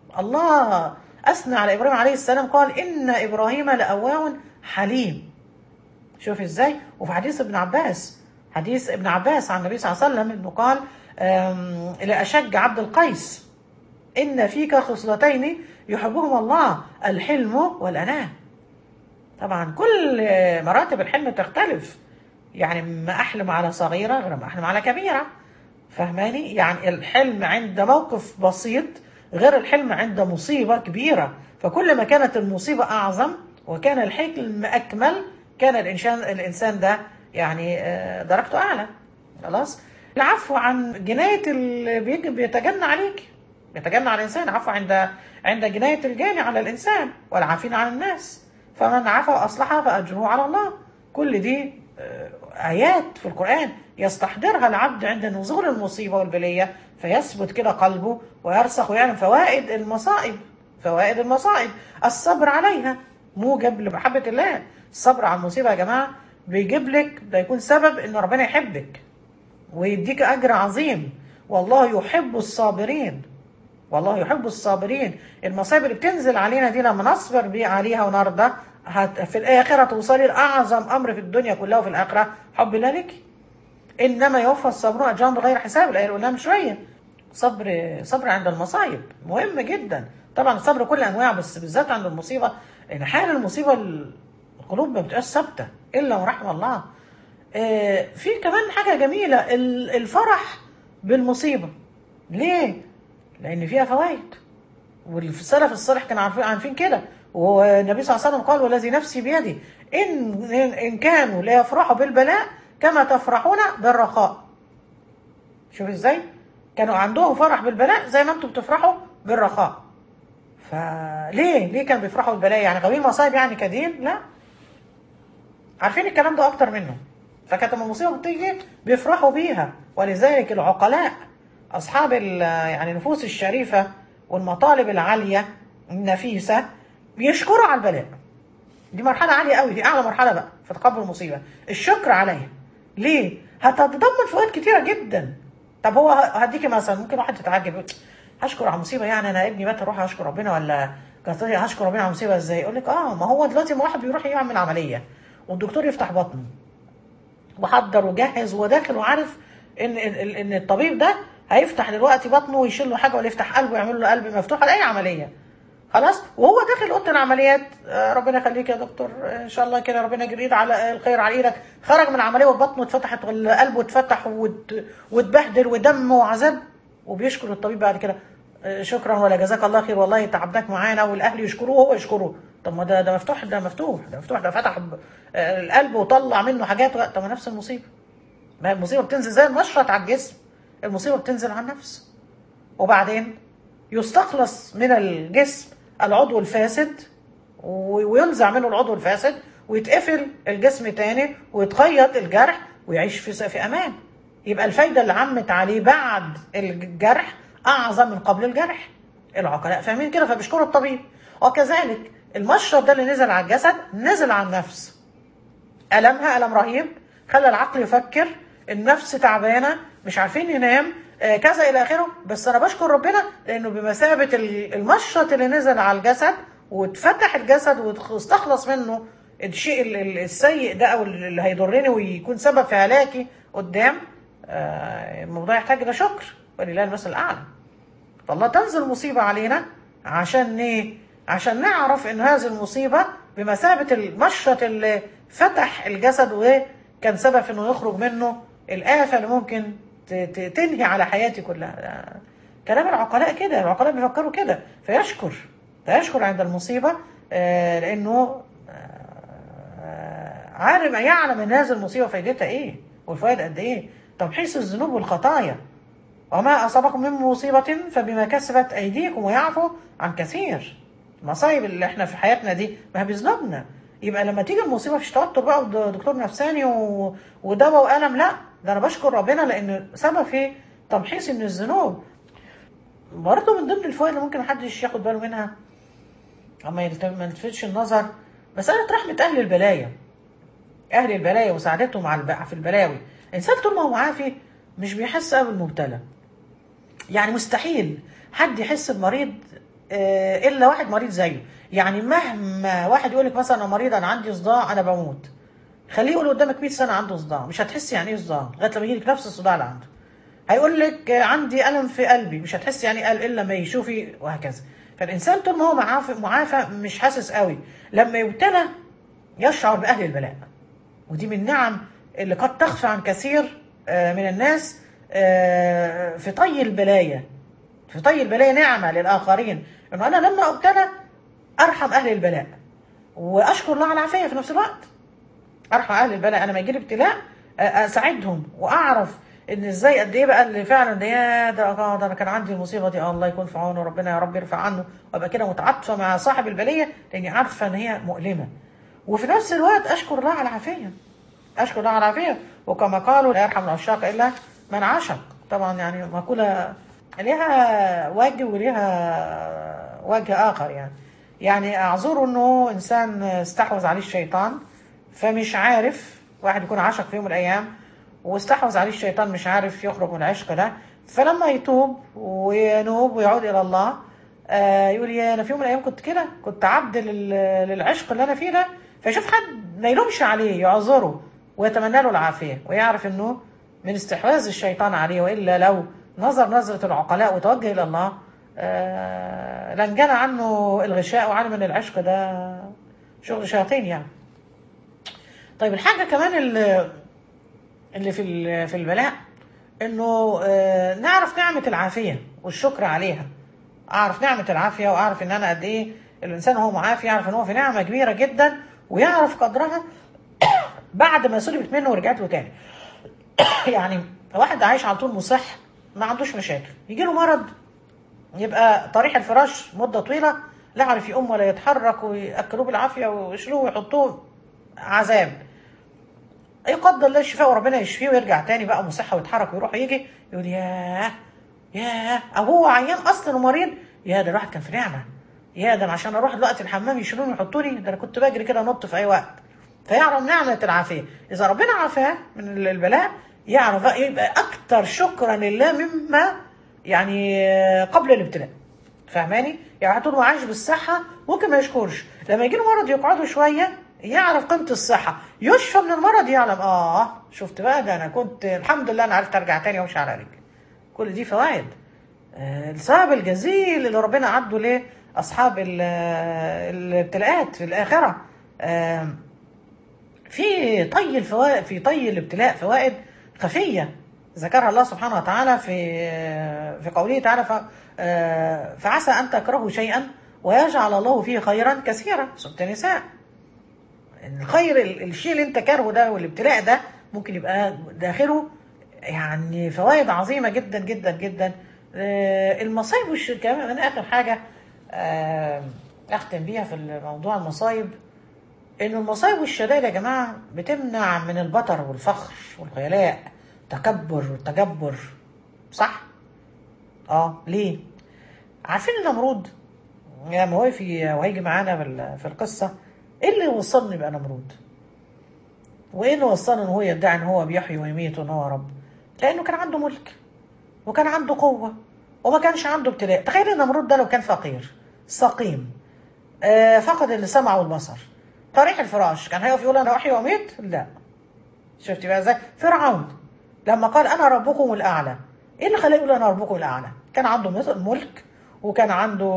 الله اثنى على ابراهيم عليه السلام قال ان ابراهيم لأواه حليم شوف ازاي وفي حديث ابن عباس حديث ابن عباس عن النبي صلى الله عليه وسلم انه قال آم، لأشج عبد القيس إن فيك خصلتين يحبهما الله الحلم والأناة طبعا كل مراتب الحلم تختلف يعني ما أحلم على صغيرة غير ما أحلم على كبيرة فهماني يعني الحلم عند موقف بسيط غير الحلم عند مصيبة كبيرة فكل ما كانت المصيبة أعظم وكان الحلم أكمل كان الإنسان الإنسان ده يعني آه، درجته أعلى خلاص العفو عن جناية اللي بيجي بيتجنى عليك يتجنى على الإنسان عفو عند عند جناية الجاني على الإنسان والعافين عن الناس فمن عفا وأصلح فأجره على الله كل دي آه، آيات في القرآن يستحضرها العبد عند نزول المصيبة والبلية فيثبت كده قلبه ويرسخ ويعلم فوائد المصائب فوائد المصائب الصبر عليها موجب لمحبة الله الصبر على المصيبة يا جماعة بيجيب لك ده يكون سبب ان ربنا يحبك ويديك اجر عظيم والله يحب الصابرين والله يحب الصابرين المصايب اللي بتنزل علينا دي لما نصبر بيه عليها ونرضى هت في الاخره توصلي لاعظم امر في الدنيا كلها وفي الاخره حب الله لك انما يوفى الصابرون اجرهم بغير حساب الايه اللي قلناها من شويه صبر صبر عند المصايب مهم جدا طبعا الصبر كل انواع بس بالذات عند المصيبه ان حال المصيبه القلوب ما بتبقاش ثابته الا من رحم الله آه، في كمان حاجه جميله ال- الفرح بالمصيبه ليه لان فيها فوائد والسلف الصالح كانوا عارفين عارفين كده والنبي صلى الله عليه وسلم قال والذي نفسي بيده ان ان كانوا لا يفرحوا بالبلاء كما تفرحون بالرخاء شوف ازاي كانوا عندهم فرح بالبلاء زي ما انتم بتفرحوا بالرخاء فليه ليه كانوا بيفرحوا بالبلاء يعني غاويين مصايب يعني كدين لا عارفين الكلام ده اكتر منهم فكانت لما المصيبه بتيجي بيفرحوا بيها ولذلك العقلاء اصحاب ال- يعني النفوس الشريفه والمطالب العاليه النفيسه بيشكروا على البلاء دي مرحله عاليه قوي دي اعلى مرحله بقى في تقبل المصيبه الشكر عليها ليه هتتضمن فوائد كتيره جدا طب هو ه- هديكي مثلا ممكن واحد يتعجب يقول هشكر على المصيبه يعني انا ابني مات اروح اشكر ربنا ولا قصدي هشكر ربنا على المصيبه ازاي يقول لك اه ما هو دلوقتي ما واحد بيروح يعمل عمليه والدكتور يفتح بطنه وحضر وجهز وداخل وعارف ان ان ان الطبيب ده هيفتح دلوقتي بطنه ويشيل له حاجه ولا يفتح قلبه ويعمل له قلب مفتوح ولا اي عمليه خلاص وهو داخل اوضه العمليات آه، ربنا يخليك يا دكتور آه، ان شاء الله كده ربنا يجري على الخير على ايدك خرج من العمليه وبطنه اتفتحت والقلب اتفتح وات- واتبهدل ودم وعذاب وبيشكر الطبيب بعد كده آه، شكرا ولا جزاك الله خير والله تعبناك معانا والاهل يشكروه وهو يشكره طب ما ده ده مفتوح ده مفتوح ده مفتوح ده فتح ب- آه، القلب وطلع منه حاجات طب ما نفس المصيبه ما المصيبه بتنزل زي المشرط على الجسم المصيبه بتنزل على النفس وبعدين يستخلص من الجسم العضو الفاسد و- وينزع منه العضو الفاسد ويتقفل الجسم تاني ويتخيط الجرح ويعيش في في امان يبقى الفايده اللي عمت عليه بعد الجرح اعظم من قبل الجرح العقلاء فاهمين كده فبيشكروا الطبيب وكذلك المشرط ده اللي نزل على الجسد نزل على النفس ألمها ألم رهيب خلى العقل يفكر النفس تعبانة مش عارفين ينام آه، كذا إلى آخره بس أنا بشكر ربنا لأنه بمثابة ال- المشط اللي نزل على الجسد واتفتح الجسد واستخلص منه الشيء ال- ال- السيء ده أو اللي هيضرني ويكون سبب في هلاكي قدام آه، الموضوع يحتاج إلى شكر ولله المثل الأعلى فالله تنزل مصيبة علينا عشان ايه؟ عشان نعرف ان هذه المصيبة بمثابة المشط اللي فتح الجسد وكان سبب في انه يخرج منه الآفة اللي ممكن ت- ت- تنهي على حياتي كلها ده كلام العقلاء كده العقلاء بيفكروا كده فيشكر فيشكر عند المصيبة آه، لأنه آه، عارف يعلم ان هذه المصيبة فايدتها ايه والفوائد قد ايه تمحيص الذنوب والخطايا وما أصابكم من مصيبة فبما كسبت أيديكم ويعفو عن كثير المصايب اللي احنا في حياتنا دي ما هي بذنوبنا يبقى لما تيجي المصيبة مش توتر بقى ودكتور نفساني و... ودواء وألم لا ده أنا بشكر ربنا لأن سبب في تمحيصي من الذنوب برضه من ضمن الفوائد اللي ممكن محدش ياخد باله منها أما يلت- ما يلفتش النظر مسألة رحمة أهل البلايا أهل البلايا وسعادتهم على الب- في البلاوي الإنسان طول ما هو عافي مش بيحس قوي بالمبتلى يعني مستحيل حد يحس بمريض آه، الا واحد مريض زيه يعني مهما واحد يقول لك مثلا انا مريض انا عندي صداع انا بموت خليه يقول قدامك 100 سنه عنده صداع مش هتحس يعني ايه صداع لغايه لما يجيلك نفس الصداع اللي عنده هيقول لك آه، عندي الم في قلبي مش هتحس يعني ايه قلب الا لما يشوفي وهكذا فالانسان طول ما هو معافى معافى مش حاسس قوي لما يبتلى يشعر باهل البلاء ودي من النعم اللي قد تخفى عن كثير آه، من الناس آه، في طي البلايا في طي البلايا نعمة للآخرين إنه أنا لما أبتلى أرحم أهل البلاء وأشكر الله على العافية في نفس الوقت أرحم أهل البلاء أنا ما يجيلي ابتلاء آه، أساعدهم وأعرف إن إزاي قد إيه بقى اللي فعلا ده يا ده آه، ده أنا كان عندي المصيبة دي آه، الله يكون في عونه ربنا يا رب يرفع عنه وأبقى كده متعاطفة مع صاحب البلية لأني عارفة إن هي مؤلمة وفي نفس الوقت أشكر الله على العافية أشكر الله على العافية وكما قالوا لا يرحم العشاق إلا من عشق طبعا يعني مقولة ليها وجه وليها وجه آخر يعني يعني أعذره إنه إنسان استحوذ عليه الشيطان فمش عارف واحد يكون عشق في يوم من الأيام واستحوذ عليه الشيطان مش عارف يخرج من العشق ده فلما يتوب وينوب ويعود إلى الله آه يقول يا أنا في يوم من الأيام كنت كده كنت عبد لل- للعشق اللي أنا فيه ده فيشوف حد ما يلومش عليه يعذره ويتمنى له العافية ويعرف إنه من استحواذ الشيطان عليه وإلا لو نظر نظرة العقلاء وتوجه إلى الله آه لانجنى عنه الغشاء وعلم إن العشق ده شغل شياطين يعني طيب الحاجة كمان اللي اللي في ال- في البلاء انه آه، نعرف نعمة العافية والشكر عليها اعرف نعمة العافية واعرف ان انا قد ايه الانسان وهو معافي يعرف ان هو في نعمة كبيرة جدا ويعرف قدرها بعد ما سلبت منه ورجعت له تاني يعني واحد عايش على طول مصح ما عندوش مشاكل يجي له مرض يبقى طريح الفراش مدة طويلة لا عارف يقوم ولا يتحرك ويأكلوه بالعافية ويشيلوه ويحطوه عذاب يقدر الله الشفاء وربنا يشفيه ويرجع تاني بقى مصحة ويتحرك ويروح ويجي يقول ياه ياه او هو عيان اصلا ومريض يا ده الواحد كان في نعمه يا ده عشان اروح دلوقتي الحمام يشيلوني يحطوني ده انا كنت بجري كده نط في اي وقت فيعرف نعمه العافيه اذا ربنا عافاه من البلاء يعرف بقى يبقى اكتر شكرا لله مما يعني قبل الابتلاء فاهماني يعني طول ما عايش بالصحه ممكن ما يشكرش لما يجي له مرض يقعدوا شويه يعرف قيمه الصحه يشفى من المرض يعلم اه شفت بقى ده انا كنت الحمد لله انا عرفت ارجع تاني وامشي على رجلي كل دي فوائد آه، الثواب الجزيل اللي ربنا عده ليه اصحاب ال- الابتلاءات في الاخره آم، في طي الفوائد في طي الابتلاء فوائد خفيه ذكرها الله سبحانه وتعالى في في قوله تعالى ف- آه، فعسى ان تكرهوا شيئا ويجعل الله فيه خيرا كثيرا سوره النساء الخير ال- الشيء اللي انت كارهه ده والابتلاء ده ممكن يبقى داخله يعني فوائد عظيمه جدا جدا جدا آه، المصايب والش كمان من اخر حاجه آه، اختم بيها في موضوع المصايب ان المصايب والشدائد يا جماعه بتمنع من البطر والفخر والخيلاء تكبر والتجبر صح اه ليه عارفين النمرود لما هو في وهيجي معانا في ال- في القصه ايه اللي وصلني يبقى نمرود وايه اللي وصله ان هو يدعي ان هو بيحيي ويميت وان هو رب لانه كان عنده ملك وكان عنده قوه وما كانش عنده ابتلاء تخيل ان نمرود ده لو كان فقير سقيم آه فقد السمع والبصر طريح الفراش كان هيقف يقول انا احيي واميت لا شفتي بقى ازاي فرعون لما قال انا ربكم الاعلى ايه اللي خلاه يقول انا ربكم الاعلى كان عنده مس- ملك وكان عنده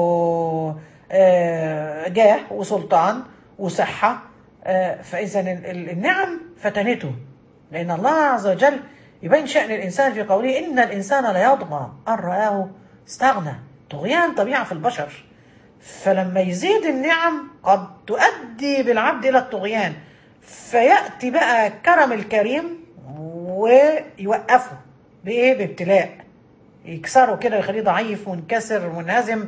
آه، جاه وسلطان وصحه آه، فاذا ال- ال- النعم فتنته لان الله عز وجل يبين شان الانسان في قوله ان الانسان ليطغى ان راه استغنى طغيان طبيعه في البشر فلما يزيد النعم قد تؤدي بالعبد الى الطغيان فياتي بقى كرم الكريم ويوقفه بايه بابتلاء يكسره كده يخليه ضعيف منكسر منهزم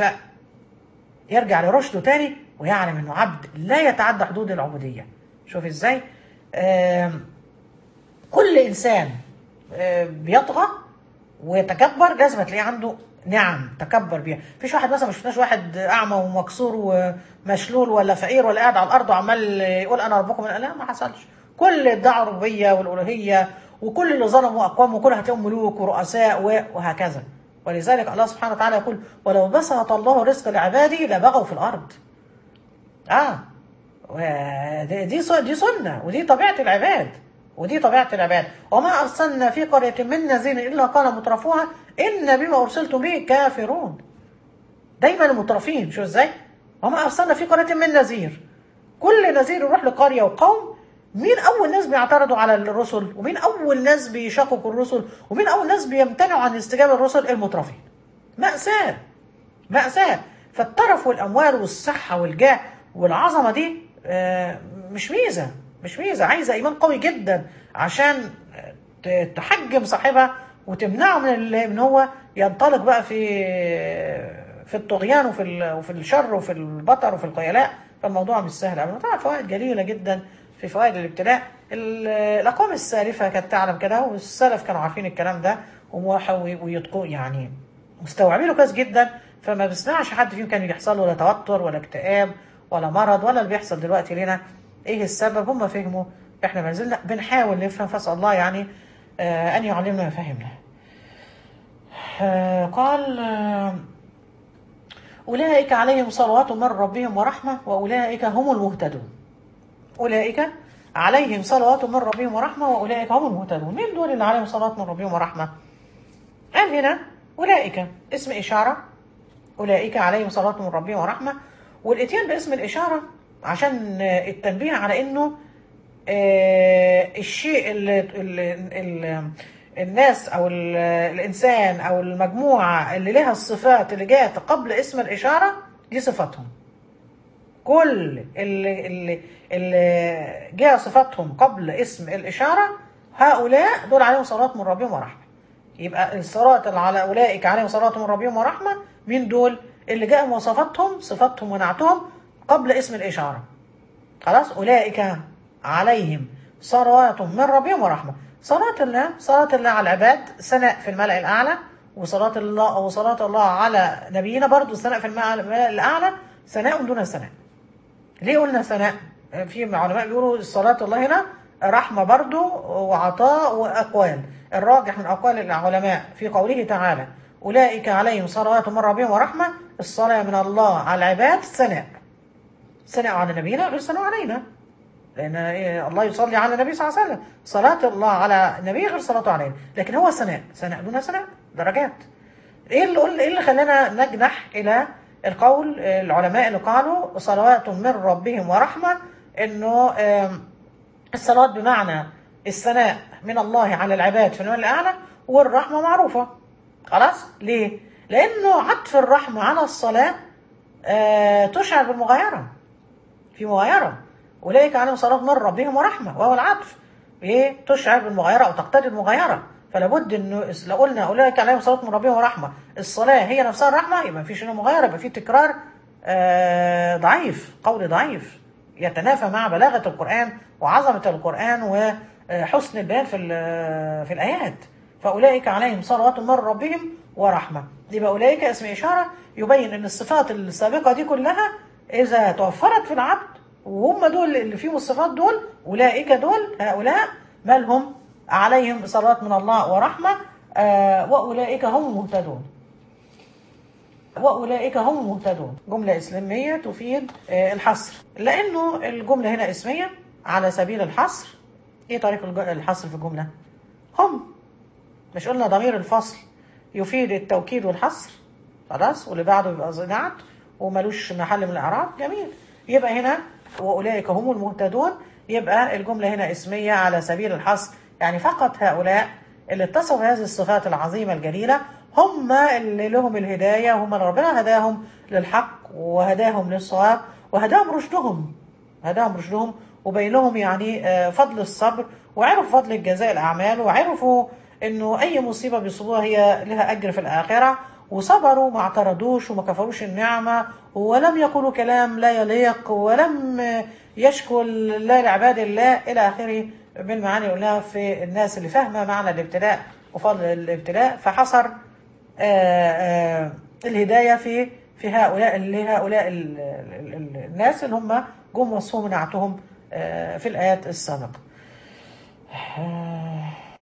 فيرجع لرشده تاني ويعلم انه عبد لا يتعدى حدود العبوديه شوف ازاي آم، كل انسان آم، بيطغى ويتكبر لازم تلاقيه عنده نعم تكبر بيها مفيش واحد مثلا ما شفناش واحد اعمى ومكسور ومشلول ولا فقير ولا قاعد على الارض وعمال يقول انا ربكم من لا ما حصلش كل ادعى الربوبيه والالوهيه وكل اللي ظلموا اقوام وكل هتلاقيهم ملوك ورؤساء و- وهكذا ولذلك الله سبحانه وتعالى يقول ولو بسط الله الرزق لعباده لبغوا في الارض اه ودي دي س- دي سنه ودي طبيعه العباد ودي طبيعه العباد وما ارسلنا في قريه من نذير الا قال مترفوها ان بما ارسلتم به كافرون دايما المترفين شو ازاي وما ارسلنا في قريه من نذير كل نذير يروح لقريه وقوم مين اول ناس بيعترضوا على الرسل ومين اول ناس بيشققوا الرسل ومين اول ناس بيمتنعوا عن استجابه الرسل المترفين مأساة مأساة فالترف والأموال والصحة والجاه والعظمة دي آه، مش ميزة مش ميزة عايزة إيمان قوي جدا عشان ت- تحجم صاحبها وتمنعه من ال- ان هو ينطلق بقى في في الطغيان وفي ال- وفي الشر وفي البطر وفي الخيلاء فالموضوع مش سهل ابدا طبعا فوائد جليله جدا في فوائد الابتلاء ال- الاقوام السالفه كانت تعلم كده والسلف كانوا عارفين الكلام ده وموحوا ويتقوا يعني مستوعبينه كويس جدا فما بسمعش حد فيهم كان يحصل له ولا توتر ولا اكتئاب ولا مرض ولا اللي بيحصل دلوقتي لنا ايه السبب هم فهموا احنا ما زلنا بنحاول نفهم فاسال الله يعني آه ان يعلمنا ما فهمنا آه قال آه أولئك عليهم صلوات من ربهم ورحمة وأولئك هم المهتدون أولئك عليهم صلوات من ربهم ورحمة وأولئك هم المهتدون مين دول اللي عليهم صلوات من ربهم ورحمة قال هنا أولئك اسم إشارة أولئك عليهم صلوات من ربهم ورحمة والإتيان باسم الإشارة عشان آه، التنبيه على إنه آه، الشيء اللي, اللي, اللي الناس او ال- الانسان او المجموعه اللي لها الصفات اللي جاءت قبل اسم الاشاره دي صفاتهم كل اللي اللي اللي جاء صفاتهم قبل اسم الاشاره هؤلاء دول عليهم صلاه من ربهم ورحمه يبقى الصلاه اللي على اولئك عليهم صلاه من ربهم ورحمه مين دول اللي جاء مواصفاتهم صفاتهم ونعتهم قبل اسم الاشاره خلاص أولئك عليهم صلوات من ربهم ورحمة صلاة الله صلاة الله على العباد ثناء في الملأ الأعلى وصلاة الله وصلاة الله على نبينا برضو ثناء في الملأ الملأ الأعلى ثناء دون ثناء ليه قلنا ثناء في علماء بيقولوا صلاة الله هنا رحمة برضو وعطاء وأقوال الراجح من أقوال العلماء في قوله تعالى أولئك عليهم صلوات من ربهم ورحمة الصلاة من الله على العباد ثناء ثناء على نبينا غير ثناء علينا لأن إيه، الله يصلي على النبي صلى الله عليه وسلم صلاة الله على النبي غير صلاته علينا لكن هو ثناء ثناء دون ثناء درجات ايه اللي قل ايه اللي خلانا نجنح الى القول آه، العلماء اللي قالوا صلوات من ربهم ورحمة انه آم، الصلاة بمعنى الثناء من الله على العباد في المال الأعلى والرحمة معروفة خلاص ليه؟ لأنه عطف الرحمة على الصلاة آه تشعر بالمغايرة في مغايرة أولئك عليهم صلاة من ربهم ورحمة وهو العطف إيه تشعر بالمغايرة أو تقتضي المغايرة فلا بد إنه لو قلنا أولئك عليهم صلاة من ربهم ورحمة الصلاة هي نفسها الرحمة يبقى مفيش هنا مغايرة يبقى في تكرار آه ضعيف قول ضعيف يتنافى مع بلاغة القرآن وعظمة القرآن وحسن البيان في ال- في الآيات فأولئك عليهم صلوات من ربهم ورحمة يبقى أولئك اسم إشارة يبين أن الصفات السابقة دي كلها إذا توفرت في العبد وهم دول اللي فيهم الصفات دول أولئك دول هؤلاء مالهم عليهم صلوات من الله ورحمة آه وأولئك هم المهتدون وأولئك هم المهتدون جملة إسلامية تفيد آه، الحصر لأنه الجملة هنا اسمية على سبيل الحصر إيه طريق الج- الحصر في الجملة هم مش قلنا ضمير الفصل يفيد التوكيد والحصر خلاص واللي بعده يبقى زنعت وملوش محل من الإعراب جميل يبقى هنا وأولئك هم المهتدون يبقى الجملة هنا اسمية على سبيل الحصر يعني فقط هؤلاء اللي اتصفوا بهذه الصفات العظيمة الجليلة هم اللي لهم الهداية هم اللي ربنا هداهم للحق وهداهم للصواب وهداهم رشدهم هداهم رشدهم وبين لهم يعني آه، فضل الصبر وعرفوا فضل الجزاء الأعمال وعرفوا إنه أي مصيبة بيصيبوها هي لها أجر في الآخرة وصبروا ما اعترضوش وما كفروش النعمة ولم يقولوا كلام لا يليق ولم آه، يشكوا الله لعباد الله إلى آخره بالمعاني اللي قلناها في الناس اللي فاهمة معنى الابتلاء وفضل الابتلاء فحصر آه، آه، الهداية في في هؤلاء اللي هؤلاء ال- ال- ال- الناس اللي هم جم وصفهم ونعتهم آه، في الآيات السابقة. آه،